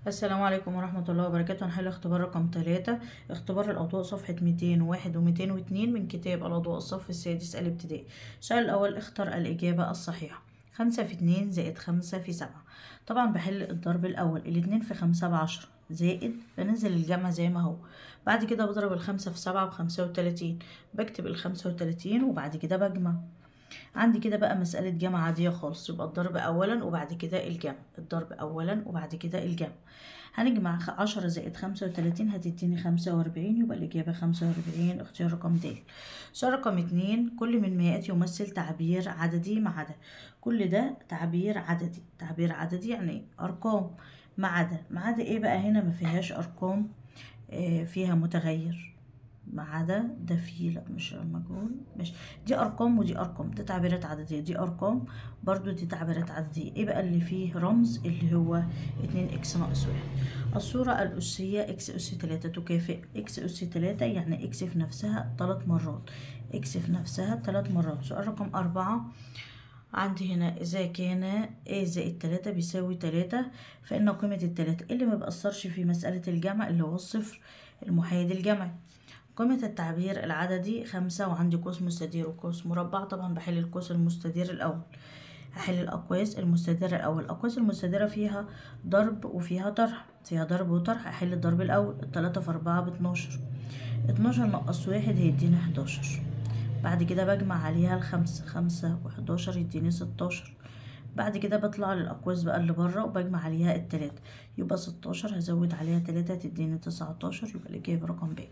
السلام عليكم ورحمة الله وبركاته هنحل اختبار رقم تلاتة اختبار الأضواء صفحة ميتين وواحد وميتين واتنين من كتاب الأضواء الصف السادس الابتدائي السؤال الأول اختر الإجابة الصحيحة خمسة في اتنين زائد خمسة في سبعة طبعا بحل الضرب الأول الاتنين في خمسة بعشرة زائد بنزل الجمع زي ما هو بعد كده بضرب الخمسة في سبعة بخمسة وتلاتين بكتب الخمسة وتلاتين وبعد كده بجمع عندي كده بقى مسألة جمع عادية خالص يبقى الضرب أولا وبعد كده الجمع الضرب أولا وبعد كده الجمع هنجمع عشرة زائد خمسة وتلاتين هتديني خمسة وأربعين يبقى الإجابة خمسة وأربعين اختيار رقم د سؤال رقم اتنين كل من ما يأتي يمثل تعبير عددي ما عدا كل ده تعبير عددي تعبير عددي يعني أرقام ما عدا ما عدا إيه بقى هنا ما فيهاش أرقام آه فيها متغير ما عدا ده فيه لا مش مجهول مش دي ارقام ودي ارقام ده تعبيرات عدديه دي ارقام برضو دي تعبيرات عدديه ايه بقى اللي فيه رمز اللي هو اتنين اكس ناقص واحد الصورة الأسية اكس أس تلاتة تكافئ اكس أس تلاتة يعني اكس في نفسها تلات مرات اكس في نفسها تلات مرات سؤال رقم أربعة عندي هنا إذا كان a زائد تلاتة بيساوي تلاتة فإن قيمة التلاتة اللي ما بأثرش في مسألة الجمع اللي هو الصفر المحايد الجمعي قيمة التعبير العددي خمسة وعندي قوس مستدير وقوس مربع طبعا بحل القوس المستدير الأول هحل الأقواس المستديرة الأول الأقواس المستديرة فيها ضرب وفيها طرح فيها ضرب وطرح هحل الضرب الأول التلاتة في أربعة باتناشر اتناشر ناقص واحد هيديني حداشر بعد كده بجمع عليها الخمسة خمسة وحداشر يديني ستاشر بعد كده بطلع للأقواس بقى اللي بره وبجمع عليها التلاتة يبقى ستاشر هزود عليها تلاتة تديني تسعتاشر يبقى الإجابة رقم ب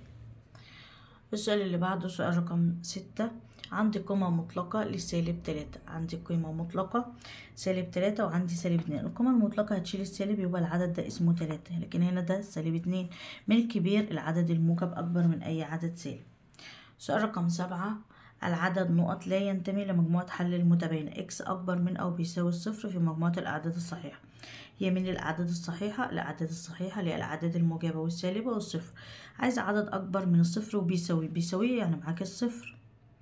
السؤال اللي بعده سؤال رقم ستة عندي قيمة مطلقة لسالب تلاتة عندي قيمة مطلقة سالب تلاتة وعندي سالب اتنين القيمة المطلقة هتشيل السالب يبقى العدد ده اسمه تلاتة لكن هنا ده سالب اتنين من الكبير العدد الموجب أكبر من أي عدد سالب سؤال رقم سبعة العدد نقط لا ينتمي لمجموعة حل المتباينة إكس أكبر من أو بيساوي الصفر في مجموعة الأعداد الصحيحة هي من الأعداد الصحيحة الأعداد الصحيحة للأعداد الموجبة والسالبة والصفر عايز عدد أكبر من الصفر وبيساوي بيساوي يعني معاك الصفر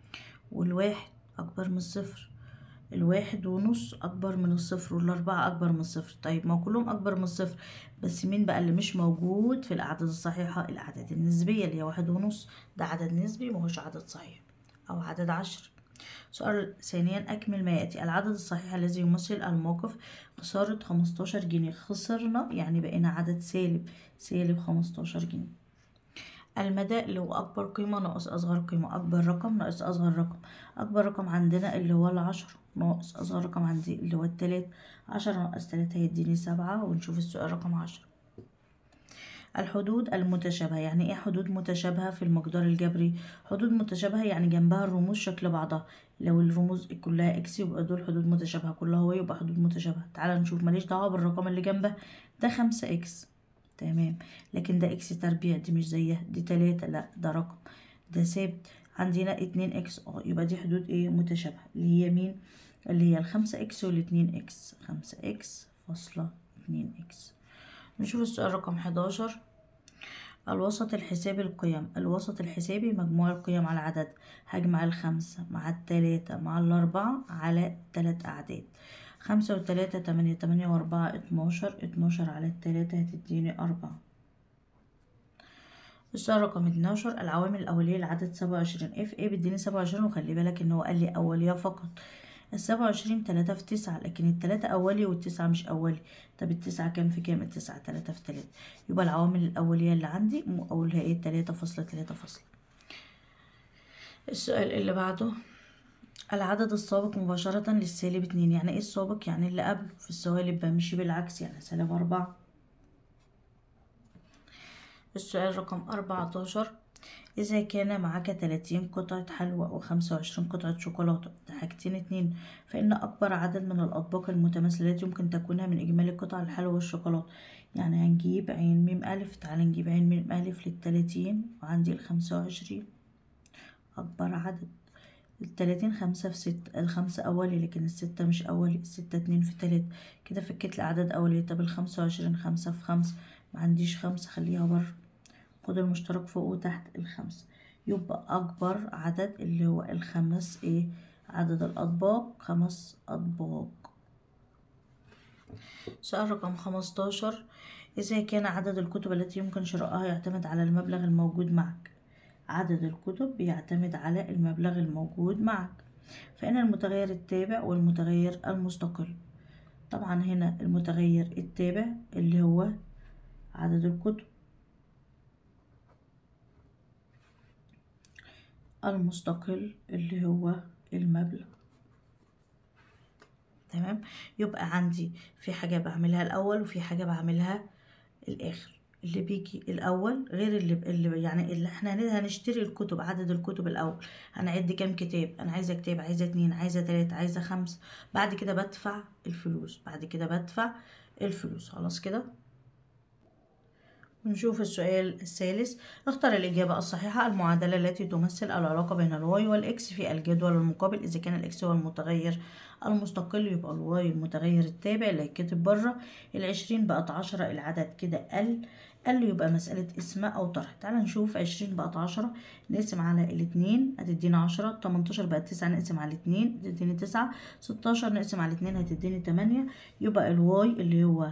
والواحد أكبر من الصفر الواحد ونص أكبر من الصفر والأربعة أكبر من الصفر طيب ما كلهم أكبر من الصفر بس مين بقى اللي مش موجود في الأعداد الصحيحة الأعداد النسبية اللي هي واحد ونص ده عدد نسبي مهوش عدد صحيح أو عدد عشر سؤال ثانيا أكمل ما يأتي العدد الصحيح الذي يمثل الموقف خسارة خمستاشر جنيه خسرنا يعني بقينا عدد سالب سالب خمستاشر جنيه المدى اللي هو أكبر قيمة ناقص أصغر قيمة أكبر رقم ناقص أصغر رقم أكبر رقم عندنا اللي هو العشرة ناقص أصغر رقم عندي اللي هو التلاتة عشرة ناقص تلاتة هيديني سبعة ونشوف السؤال رقم عشرة الحدود المتشابهة يعني ايه حدود متشابهة في المقدار الجبري حدود متشابهة يعني جنبها الرموز شكل بعضها لو الرموز كلها اكس يبقى دول حدود متشابهة كلها هو يبقى حدود متشابهة تعال نشوف ماليش دعوة بالرقم اللي جنبها ده خمسة اكس تمام لكن ده اكس تربيع دي مش زيها دي تلاتة لا ده رقم ده ثابت عندنا اتنين اكس اه يبقى دي حدود ايه متشابهة اللي هي مين اللي هي الخمسة اكس والاتنين اكس خمسة اكس فاصلة اتنين اكس نشوف السؤال رقم حداشر الوسط الحسابي القيم الوسط الحسابي مجموع القيم على العدد هجمع الخمسة مع التلاتة مع الأربعة على تلات أعداد خمسة وتلاتة تمانية تمانية وأربعة اتناشر اتناشر على التلاتة هتديني أربعة السؤال رقم اتناشر العوامل الأولية لعدد سبعة وعشرين اف ايه بيديني سبعة وعشرين وخلي بالك ان هو قال لي أولية فقط السبعة وعشرين تلاتة في تسعة لكن التلاتة أولي والتسعة مش أولي طب التسعة كام في كام التسعة تلاتة في تلاتة يبقى العوامل الأولية اللي عندي أقولها ايه تلاتة فاصلة تلاتة فاصلة السؤال اللي بعده العدد السابق مباشرة للسالب اتنين يعني ايه السابق يعني اللي قبله في السوالب بمشي بالعكس يعني سالب أربعة السؤال رقم أربعتاشر إذا كان معك تلاتين قطعة حلوى وخمسة وعشرين قطعة شوكولاتة ده حاجتين اتنين فإن أكبر عدد من الأطباق المتماثلة التي يمكن تكونها من إجمالي قطع الحلوى والشوكولاتة يعني هنجيب عين ميم ألف تعالى نجيب عين ميم ألف للتلاتين وعندي الخمسة وعشرين أكبر عدد التلاتين خمسة في ستة الخمسة أولي لكن الستة مش أولي الستة اتنين في تلاتة كده فكيت الأعداد أولية طب الخمسة وعشرين خمسة في خمسة معنديش خمسة خليها بره خد المشترك فوق وتحت الخمسة يبقى أكبر عدد اللي هو الخمس إيه عدد الأطباق خمس أطباق سؤال رقم خمستاشر إذا كان عدد الكتب التي يمكن شرائها يعتمد على المبلغ الموجود معك عدد الكتب بيعتمد على المبلغ الموجود معك فإن المتغير التابع والمتغير المستقل طبعا هنا المتغير التابع اللي هو عدد الكتب المستقل اللي هو المبلغ تمام يبقى عندي في حاجة بعملها الأول وفي حاجة بعملها الآخر اللي بيجي الأول غير اللي, اللي يعني اللي احنا هنشتري الكتب عدد الكتب الأول هنعد كام كتاب أنا عايزة كتاب عايزة اتنين عايزة تلاتة عايزة خمس بعد كده بدفع الفلوس بعد كده بدفع الفلوس خلاص كده نشوف السؤال الثالث اختر الإجابة الصحيحة المعادلة التي تمثل العلاقة بين الواي والإكس في الجدول المقابل إذا كان الإكس هو المتغير المستقل يبقى الواي المتغير التابع اللي هيتكتب بره العشرين بقت عشرة العدد كده قل قل يبقى مسألة اسماء أو طرح تعال نشوف عشرين بقت عشرة نقسم على الاتنين هتدينا عشرة تمنتاشر بقت تسعة نقسم على الاتنين هتديني تسعة ستاشر نقسم على الاتنين هتديني تمانية يبقى الواي اللي هو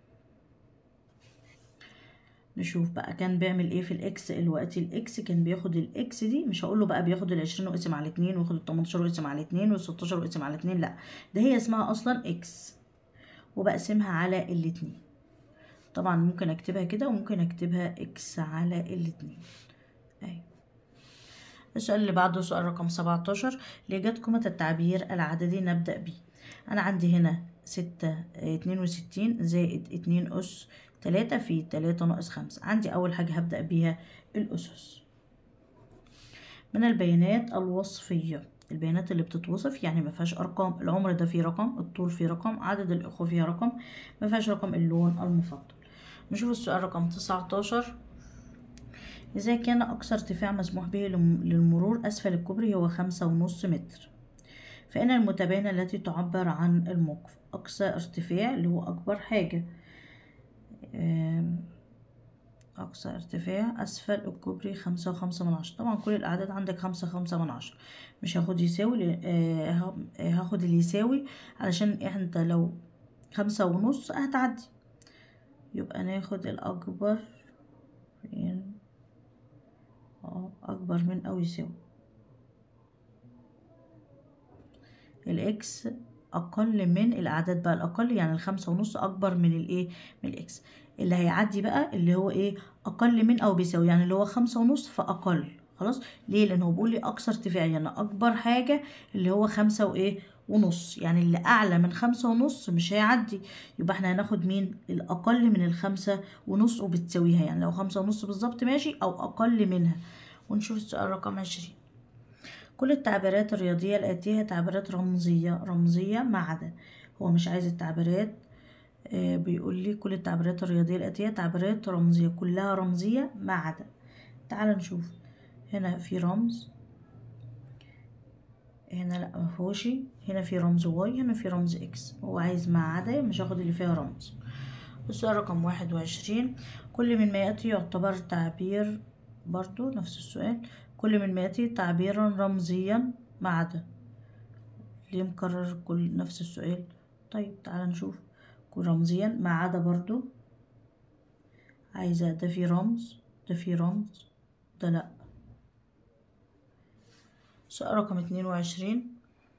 نشوف بقى كان بيعمل ايه في الاكس دلوقتي الاكس كان بياخد الاكس دي مش هقول له بقى بياخد العشرين وقسم على اتنين وياخد التمنتاشر وقسم على اتنين والستاشر وقسم على اتنين لا ده هي اسمها اصلا اكس وبقسمها على الاتنين طبعا ممكن اكتبها كده وممكن اكتبها اكس على الاتنين اهي السؤال اللي بعده سؤال رقم سبعتاشر لإيجاد قيمة التعبير العددي نبدأ بيه أنا عندي هنا ستة اتنين وستين زائد اتنين أس تلاتة في تلاتة ناقص خمسة عندي أول حاجة هبدأ بيها الأسس من البيانات الوصفية البيانات اللي بتتوصف يعني ما فيهاش ارقام العمر ده فيه رقم الطول فيه رقم عدد الاخوه فيها رقم ما فيهاش رقم اللون المفضل نشوف السؤال رقم 19 إذا كان أقصى ارتفاع مسموح به للمرور أسفل الكوبري هو خمسة ونص متر فإن المتباينة التي تعبر عن الموقف أقصى ارتفاع اللي هو أكبر حاجة أقصى ارتفاع أسفل الكوبري خمسة وخمسة من عشرة طبعا كل الأعداد عندك خمسة خمسة من عشرة مش هاخد يساوي هاخد اللي يساوي علشان انت لو خمسة ونص هتعدي يبقى ناخد الأكبر فين اه أكبر من أو يساوي الإكس أقل من الأعداد بقى الأقل يعني الخمسة ونص أكبر من الإيه من الإكس اللي هيعدي بقى اللي هو إيه أقل من أو بيساوي يعني اللي هو خمسة ونص فأقل خلاص ليه لأن هو بيقول لي أقصى ارتفاع يعني أكبر حاجة اللي هو خمسة وإيه ونص يعني اللي أعلى من خمسة ونص مش هيعدي يبقى احنا هناخد مين الأقل من الخمسة ونص وبتساويها يعني لو خمسة ونص بالظبط ماشي أو أقل منها ونشوف السؤال رقم عشرين كل التعبيرات الرياضية الآتية تعبيرات رمزية رمزية ما عدا هو مش عايز التعبيرات آه بيقول لي كل التعبيرات الرياضية الآتية تعبيرات رمزية كلها رمزية ما عدا تعال نشوف هنا في رمز هنا لا مفهوش هنا في رمز واي هنا في رمز اكس هو عايز ما عدا مش هاخد اللي فيها رمز السؤال رقم واحد وعشرين كل من ما يأتي يعتبر تعبير برضو نفس السؤال كل من ما يأتي تعبيرا رمزيا ما عدا ليه مكرر كل نفس السؤال طيب تعال نشوف كل رمزيا ما عدا برضو عايزة ده في رمز ده في رمز ده لأ سؤال رقم اتنين وعشرين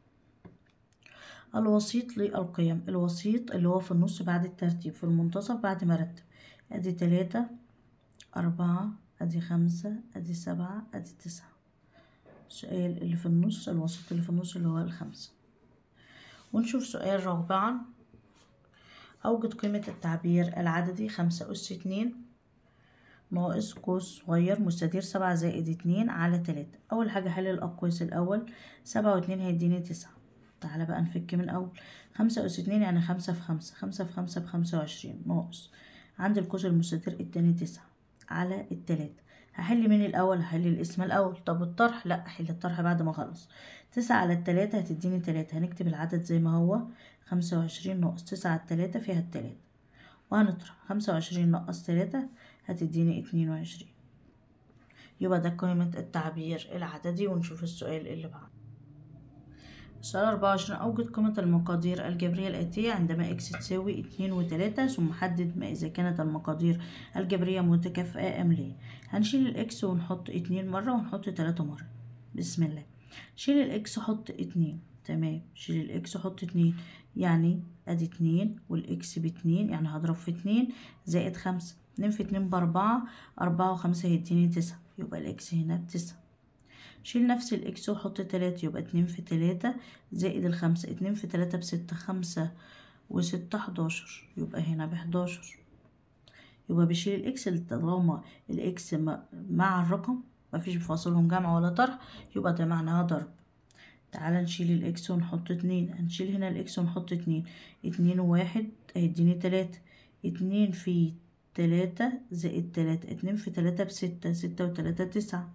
الوسيط للقيم الوسيط اللي هو في النص بعد الترتيب في المنتصف بعد ما رتب ادي تلاتة أربعة ادي خمسة ادي سبعة ادي تسعة السؤال اللي في النص الوسيط اللي في النص اللي هو الخمسة ونشوف سؤال رابعا أوجد قيمة التعبير العددي خمسة أس اتنين ناقص قوس صغير مستدير سبعة زائد اتنين على تلاتة أول حاجة حل الأقواس الأول سبعة واتنين هيديني تسعة تعالى بقى نفك من أول خمسة أس اتنين يعني خمسة في خمسة خمسة في خمسة بخمسة وعشرين ناقص عندي القوس المستدير اداني تسعة على التلاتة هحل مين الأول هحل الاسم الأول طب الطرح لأ أحل الطرح بعد ما أخلص تسعة على التلاتة هتديني تلاتة هنكتب العدد زي ما هو خمسة وعشرين ناقص تسعة على التلاتة فيها التلاتة وهنطرح خمسة وعشرين ناقص تلاتة هتديني اتنين وعشرين يبقى ده قيمة التعبير العددي ونشوف السؤال اللي بعده سؤال أربعة وعشرين أوجد قيمة المقادير الجبرية الآتية عندما إكس تساوي اتنين وتلاتة ثم حدد ما إذا كانت المقادير الجبرية متكافئة أم لا هنشيل الإكس ونحط اتنين مرة ونحط تلاتة مرة بسم الله شيل الإكس حط اتنين تمام شيل الإكس حط اتنين يعني أدي اتنين والإكس باتنين يعني هضرب في اتنين زائد خمسة اتنين في اتنين بأربعة أربعة وخمسة هيديني تسعة يبقى الإكس هنا بتسعة شيل نفس الإكس وحط تلاتة يبقى اتنين في تلاتة زائد الخمسة اتنين في تلاتة بستة خمسة وستة حداشر يبقى هنا بحداشر يبقى بشيل الإكس طالما الإكس مع الرقم مفيش بفاصلهم جمع ولا طرح يبقى ده معناها ضرب تعالى نشيل الإكس ونحط اتنين هنشيل هنا الإكس ونحط اتنين اتنين وواحد هيديني تلاتة اتنين في تلاتة زائد تلاتة اتنين في تلاتة بستة ستة وتلاتة تسعة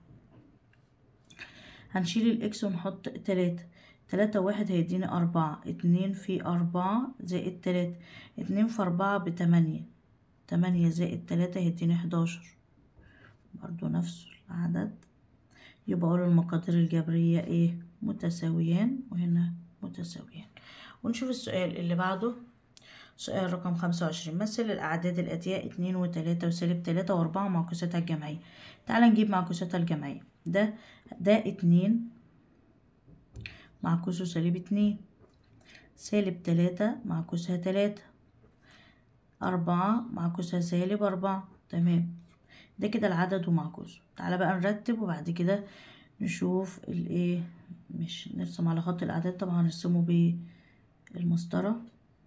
هنشيل الإكس ونحط تلاتة تلاتة واحد هيديني أربعة اتنين في أربعة زائد تلاتة اتنين في أربعة بتمانية تمانية زائد تلاتة هيديني حداشر برضو نفس العدد يبقى أقول المقادير الجبرية إيه متساويان وهنا متساويان ونشوف السؤال اللي بعده سؤال رقم خمسة وعشرين مثل الأعداد الآتية اتنين وتلاتة وسالب تلاتة وأربعة معكوستها الجمعية تعالى نجيب معكوستها الجمعية ده ده اتنين معكوسه سالب اتنين سالب تلاتة معكوسها تلاتة أربعة معكوسها سالب أربعة تمام ده كده العدد ومعكوسه تعالى بقى نرتب وبعد كده نشوف الايه مش نرسم على خط الأعداد طبعا هنرسمه بالمسطرة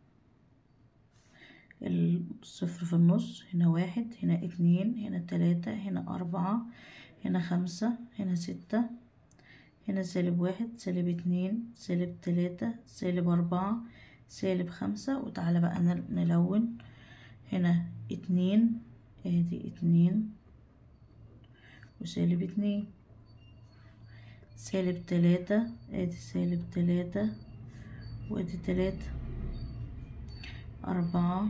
الصفر في النص هنا واحد هنا اتنين هنا تلاتة هنا أربعة هنا خمسة هنا ستة هنا سالب واحد سالب اتنين سالب تلاتة سالب أربعة سالب خمسة وتعالى بقى نلون هنا اتنين ادي اتنين وسالب اتنين سالب تلاتة ادي سالب تلاتة وادي تلاتة أربعة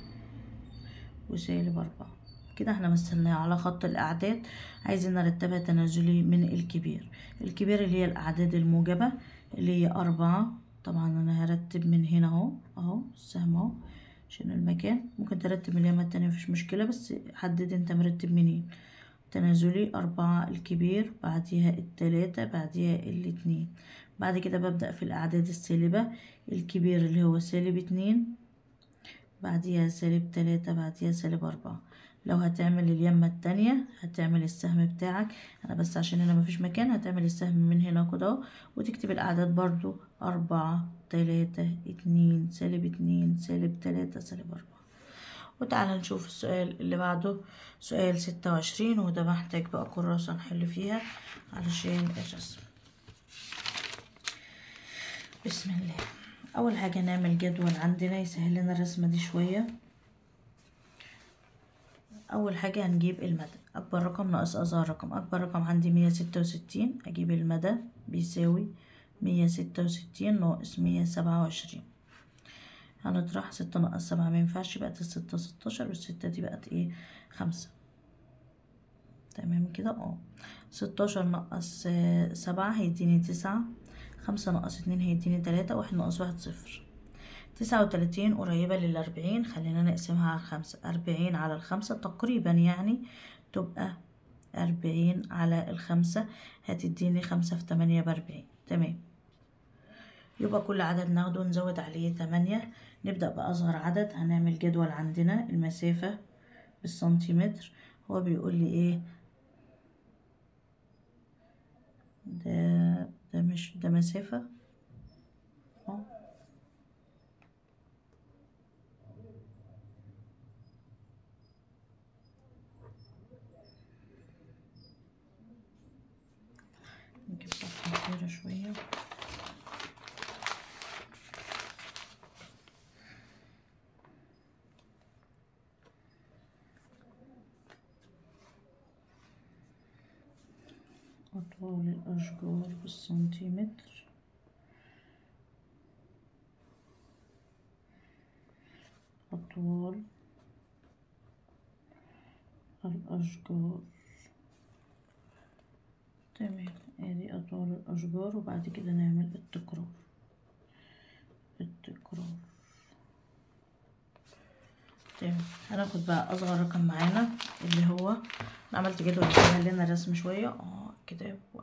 وسالب أربعة كده احنا مثلناها على خط الأعداد عايزين نرتبها تنازلي من الكبير الكبير اللي هي الأعداد الموجبة اللي هي أربعة طبعا أنا هرتب من هنا اهو اهو السهم اهو عشان المكان ممكن ترتب من اليمة التانية مفيش مشكلة بس حدد انت مرتب منين تنازلي أربعة الكبير بعديها التلاتة بعديها الاتنين بعد كده ببدأ في الأعداد السالبة الكبير اللي هو سالب اتنين بعديها سالب تلاتة بعديها سالب أربعة لو هتعمل اليمة التانية هتعمل السهم بتاعك أنا بس عشان هنا مفيش مكان هتعمل السهم من هنا كده وتكتب الأعداد برضو أربعة تلاتة اتنين سالب اتنين سالب تلاتة سالب أربعة وتعالى نشوف السؤال اللي بعده سؤال ستة وعشرين وده محتاج بقى كراسة نحل فيها علشان الرسم بسم الله أول حاجة نعمل جدول عندنا يسهل لنا الرسمة دي شوية أول حاجة هنجيب المدى أكبر رقم ناقص أصغر رقم أكبر رقم عندي مية ستة وستين أجيب المدى بيساوي مية ستة وستين ناقص مية سبعة وعشرين هنطرح ستة ناقص سبعة مينفعش بقت الستة ستاشر والستة دي بقت ايه خمسة تمام كده اه ستاشر ناقص سبعة هيديني تسعة خمسة ناقص اتنين هيديني تلاتة واحد ناقص واحد صفر تسعة وتلاتين قريبة للأربعين خلينا نقسمها على الخمسة أربعين على الخمسة تقريبا يعني تبقى أربعين على الخمسة هتديني خمسة في تمانية بأربعين تمام يبقى كل عدد ناخده نزود عليه تمانية نبدأ بأصغر عدد هنعمل جدول عندنا المسافة بالسنتيمتر هو بيقول لي ايه ده ده مش ده مسافة اه نجيب صفحة كبيرة شوية أطوال الأشجار بالسنتيمتر أطوال الأشجار تمام ادي أطوال الأشجار وبعد كده نعمل التكرار التكرار تمام هناخد بقى اصغر رقم معانا اللي هو أنا عملت جدول يسهل لنا الرسم شويه اه كتاب